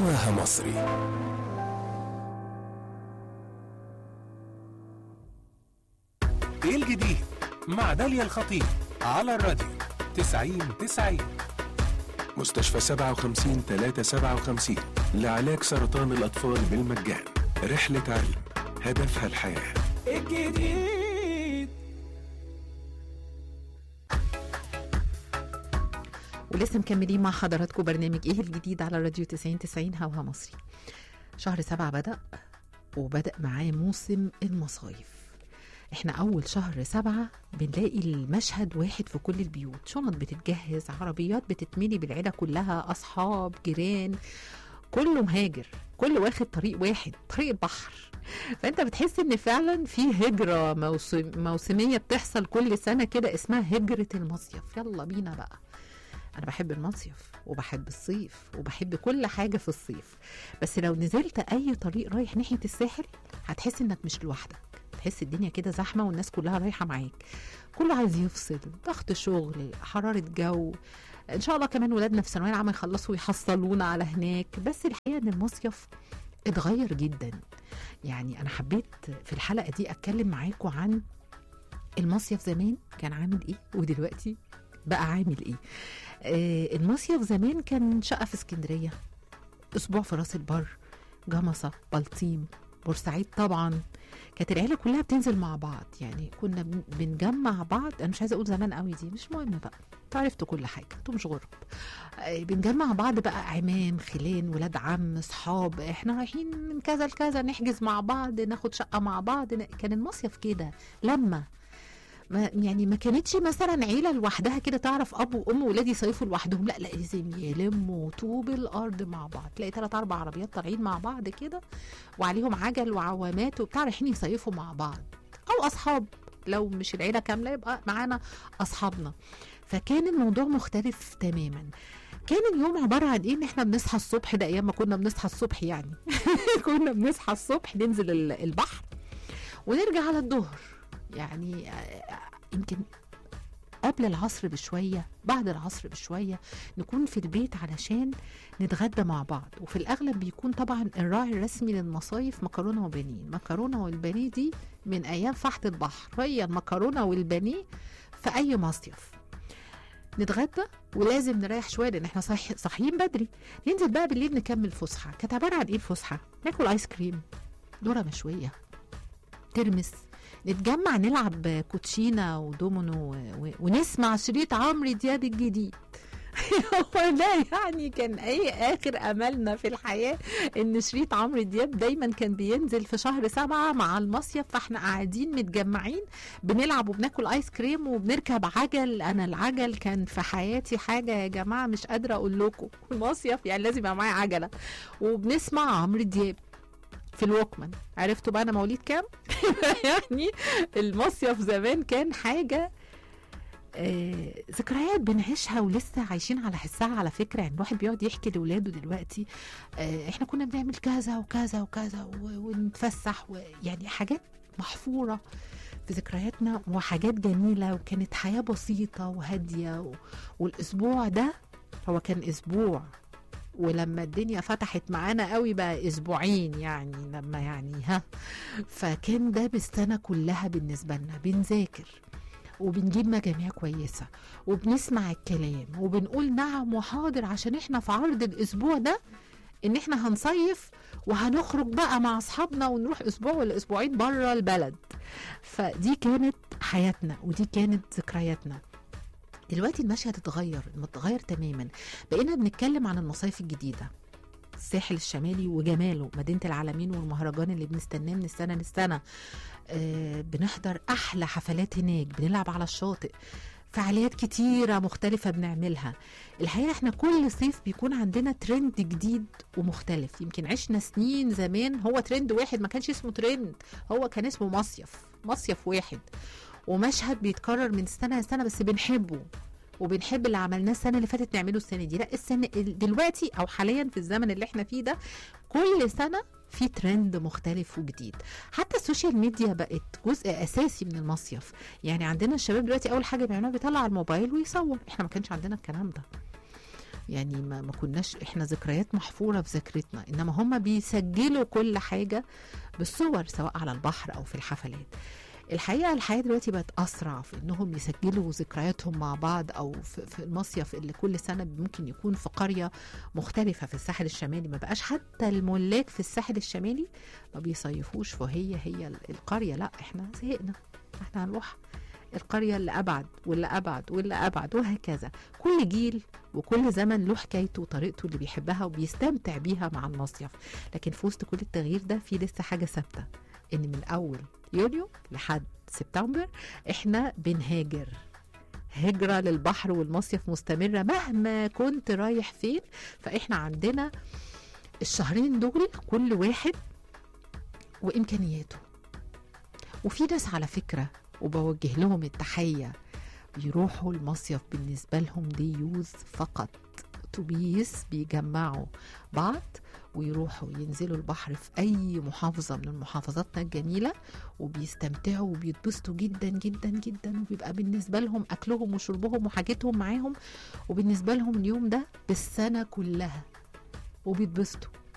هواها مصري ايه الجديد مع داليا الخطيب على الراديو 90 90 مستشفى 57 357 لعلاج سرطان الأطفال بالمجان رحلة علم هدفها الحياة الجديد ولسه مكملين مع حضراتكم برنامج ايه الجديد على راديو 90 90 هواها مصري شهر سبعة بدأ وبدأ معاه موسم المصايف احنا اول شهر سبعة بنلاقي المشهد واحد في كل البيوت شنط بتتجهز عربيات بتتملي بالعيلة كلها اصحاب جيران كله مهاجر كل واخد طريق واحد طريق البحر فانت بتحس ان فعلا في هجرة موسم موسمية بتحصل كل سنة كده اسمها هجرة المصيف يلا بينا بقى انا بحب المصيف وبحب الصيف وبحب كل حاجه في الصيف بس لو نزلت اي طريق رايح ناحيه الساحل هتحس انك مش لوحدك تحس الدنيا كده زحمه والناس كلها رايحه معاك كله عايز يفصل ضغط شغل حراره جو ان شاء الله كمان ولادنا في ثانويه العامه يخلصوا ويحصلونا على هناك بس الحقيقه ان المصيف اتغير جدا يعني انا حبيت في الحلقه دي اتكلم معاكم عن المصيف زمان كان عامل ايه ودلوقتي بقى عامل ايه آه المصيف زمان كان شقه في اسكندريه اسبوع في راس البر جمصه بلطيم بورسعيد طبعا كانت العيله كلها بتنزل مع بعض يعني كنا بن- بنجمع بعض انا مش عايزه اقول زمان قوي دي مش مهم بقى انتوا عرفتوا كل حاجه انتوا مش غرب آه، بنجمع بعض بقى عمام خلان ولاد عم صحاب احنا رايحين من كذا لكذا نحجز مع بعض ناخد شقه مع بعض ن- كان المصيف كده لما ما يعني ما كانتش مثلا عيله لوحدها كده تعرف اب وام وولاد يصيفوا لوحدهم لا لا لازم يلموا طوب الارض مع بعض تلاقي ثلاث اربع عربيات طالعين مع بعض كده وعليهم عجل وعوامات وبتاع رايحين يصيفوا مع بعض او اصحاب لو مش العيله كامله يبقى معانا اصحابنا فكان الموضوع مختلف تماما كان اليوم عباره عن ايه ان احنا بنصحى الصبح ده ايام ما كنا بنصحى الصبح يعني كنا بنصحى الصبح ننزل ال- البحر ونرجع على الظهر يعني آه، يمكن قبل العصر بشوية بعد العصر بشوية نكون في البيت علشان نتغدى مع بعض وفي الأغلب بيكون طبعا الراعي الرسمي للمصايف مكرونة وبانيه المكرونة والبانيه دي من أيام فحت البحر هي المكرونة والبانيه في أي مصيف نتغدى ولازم نريح شويه لان احنا صاحي صاحيين بدري ننزل بقى بالليل نكمل فسحه كانت عباره عن ايه الفسحه ناكل ايس كريم ذره مشويه ترمس نتجمع نلعب كوتشينه ودومينو و... و... ونسمع شريط عمرو دياب الجديد هو ده يعني كان ايه اخر املنا في الحياه ان شريط عمرو دياب دايما كان بينزل في شهر سبعة مع المصيف فاحنا قاعدين متجمعين بنلعب وبناكل ايس كريم وبنركب عجل انا العجل كان في حياتي حاجه يا جماعه مش قادره اقول لكم المصيف يعني لازم يبقى معايا عجله وبنسمع عمرو دياب في الوكمان عرفتوا بقى انا مواليد كام يعني المصيف زمان كان حاجه آه، ذكريات بنعيشها ولسه عايشين على حسها على فكره يعني الواحد بيقعد يحكي لاولاده دلوقتي آه، احنا كنا بنعمل كذا وكذا وكذا و- ونتفسح يعني حاجات محفوره في ذكرياتنا وحاجات جميله وكانت حياه بسيطه وهاديه و... والاسبوع ده هو كان اسبوع ولما الدنيا فتحت معانا قوي بقى اسبوعين يعني لما يعني ها فكان ده بالسنه كلها بالنسبه لنا بنذاكر وبنجيب مجاميع كويسه وبنسمع الكلام وبنقول نعم وحاضر عشان احنا في عرض الاسبوع ده ان احنا هنصيف وهنخرج بقى مع اصحابنا ونروح اسبوع ولا اسبوعين بره البلد فدي كانت حياتنا ودي كانت ذكرياتنا دلوقتي المشهد اتغير اتغير تماما بقينا بنتكلم عن المصايف الجديده الساحل الشمالي وجماله مدينه العالمين والمهرجان اللي بنستناه من السنه للسنه آه بنحضر احلى حفلات هناك بنلعب على الشاطئ فعاليات كتيرة مختلفة بنعملها الحقيقة احنا كل صيف بيكون عندنا ترند جديد ومختلف يمكن عشنا سنين زمان هو ترند واحد ما كانش اسمه ترند هو كان اسمه مصيف مصيف واحد ومشهد بيتكرر من سنة لسنة بس بنحبه وبنحب اللي عملناه السنه اللي فاتت نعمله السنه دي لا السنه دلوقتي او حاليا في الزمن اللي احنا فيه ده كل سنه في ترند مختلف وجديد حتى السوشيال ميديا بقت جزء اساسي من المصيف يعني عندنا الشباب دلوقتي اول حاجه بيعملوها بيطلع الموبايل ويصور احنا ما كانش عندنا الكلام ده يعني ما, ما كناش احنا ذكريات محفوره في ذاكرتنا انما هم بيسجلوا كل حاجه بالصور سواء على البحر او في الحفلات الحقيقه الحياه دلوقتي بقت اسرع في انهم يسجلوا ذكرياتهم مع بعض او في, في المصيف اللي كل سنه ممكن يكون في قريه مختلفه في الساحل الشمالي ما بقاش حتى الملاك في الساحل الشمالي ما بيصيفوش فهي هي القريه لا احنا زهقنا احنا هنروح القريه اللي ابعد واللي ابعد واللي ابعد وهكذا كل جيل وكل زمن له حكايته وطريقته اللي بيحبها وبيستمتع بيها مع المصيف لكن في وسط كل التغيير ده في لسه حاجه ثابته ان من اول يونيو لحد سبتمبر احنا بنهاجر هجرة للبحر والمصيف مستمرة مهما كنت رايح فين فاحنا عندنا الشهرين دول كل واحد وامكانياته وفي ناس على فكرة وبوجه لهم التحية بيروحوا المصيف بالنسبة لهم دي يوز فقط اتوبيس بيجمعوا بعض ويروحوا ينزلوا البحر في اي محافظه من محافظاتنا الجميله وبيستمتعوا وبيتبسطوا جدا جدا جدا وبيبقى بالنسبه لهم اكلهم وشربهم وحاجتهم معاهم وبالنسبه لهم اليوم ده بالسنه كلها وبيتبسطوا